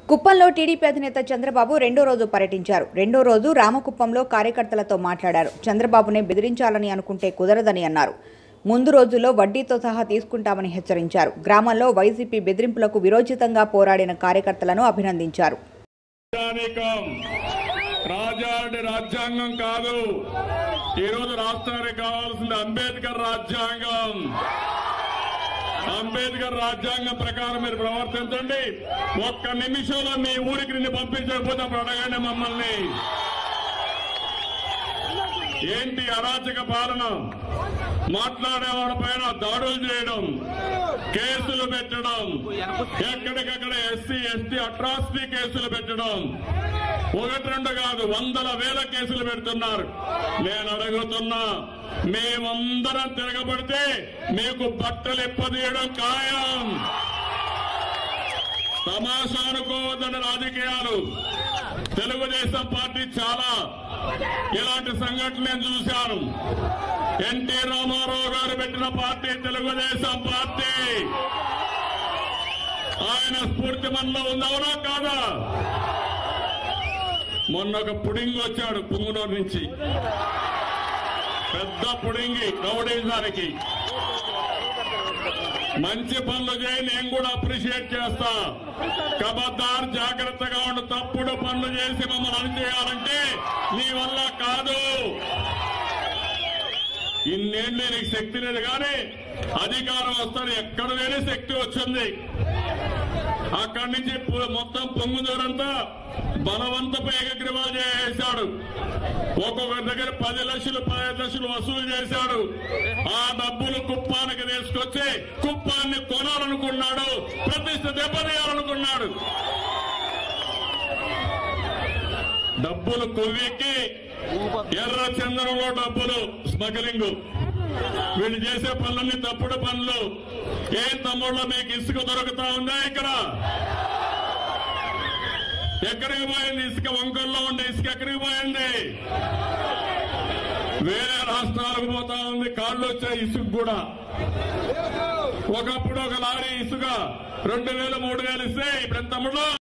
కుప్పంలో టీడీపీ అధినేత చంద్రబాబు రెండో రోజు పర్యటించారు రెండో రోజు రామకుప్పంలో కార్యకర్తలతో మాట్లాడారు చంద్రబాబునే బెదిరించాలని అనుకుంటే కుదరదని అన్నారు ముందు రోజుల్లో వడ్డీతో సహా తీసుకుంటామని హెచ్చరించారు గ్రామంలో వైసీపీ బెదిరింపులకు విరోచితంగా పోరాడిన కార్యకర్తలను అభినందించారు రాజానికం రాజారెడ్డి రాజ్యాంగం కాదు ఈరోజు రాష్ట్రానికి కావాల్సింది అంబేద్కర్ రాజ్యాంగం అంబేద్కర్ రాజ్యాంగం ప్రకారం మీరు ప్రవర్తించండి ఒక్క నిమిషంలో మీ ఊరికి నిన్ను పంపించకపోతే అప్పుడు అడగండి మమ్మల్ని ఏంటి అరాచక పాలన మాట్లాడేవాడి పైన దాడులు చేయడం కేసులు పెట్టడం ఎక్కడికక్కడ ఎస్సీ ఎస్టీ అట్రాసిటీ కేసులు పెట్టడం ఒకటి రెండు కాదు వందల వేల కేసులు పెడుతున్నారు నేను అడుగుతున్నా మేమందరం తిరగబడితే మీకు బట్టలు ఇప్పదీయడం ఖాయం తమాషా అనుకోవద్దని రాజకీయాలు తెలుగుదేశం పార్టీ చాలా ఇలాంటి సంఘటన నేను చూశాను ఎన్టీ రామారావు గారు పెట్టిన పార్టీ తెలుగుదేశం పార్టీ ఆయన స్ఫూర్తి మనలో ఉందవునా కాదా మొన్న ఒక పుడింగి వచ్చాడు పుంగునూరు నుంచి పెద్ద పుడింగి రౌడీజానికి మంచి పనులు చేయి నేను కూడా అప్రిషియేట్ చేస్తా కబద్దార్ జాగ్రత్తగా ఉండి తప్పుడు పనులు చేసి మమ్మల్ని అణిచేయాలంటే నీ వల్ల కాదు ఇన్నేళ్ళు నీకు శక్తి లేదు కానీ అధికారం వస్తారు ఎక్కడ లేని శక్తి వచ్చింది అక్కడి నుంచి పు- మొత్తం పొంగుదూరంతా బలవంతపు ఏకగ్రీవాలు చేశాడు ఒక్కొక్కరి దగ్గర పది లక్షలు పదిహేను లక్షలు వసూలు చేశాడు ఆ డబ్బులు కుప్పానికి తీసుకొచ్చి కుప్పాన్ని కొనాలనుకున్నాడు ప్రతిష్ట దెబ్బతీయాలనుకున్నాడు డబ్బులు కొవ్వెక్కి ఎర్ర చందనంలో డబ్బులు స్మగ్లింగ్ వీళ్ళు చేసే పనులన్నీ తప్పుడు పనులు ఏం తమ్ముళ్ళు మీకు ఇసుక దొరుకుతా ఉందా ఇక్కడ ఎక్కడికి పోయింది ఇసుక వంకల్లో ఉండే ఇసుక ఎక్కడికి పోయింది వేరే రాష్ట్రాలకు పోతా ఉంది కాళ్ళు వచ్చాయి ఇసుక కూడా ఒకప్పుడు ఒక లారీ ఇసుక రెండు వేలు మూడు వేలు ఇస్తే ఇప్పుడు ఎంత తమ్ముడు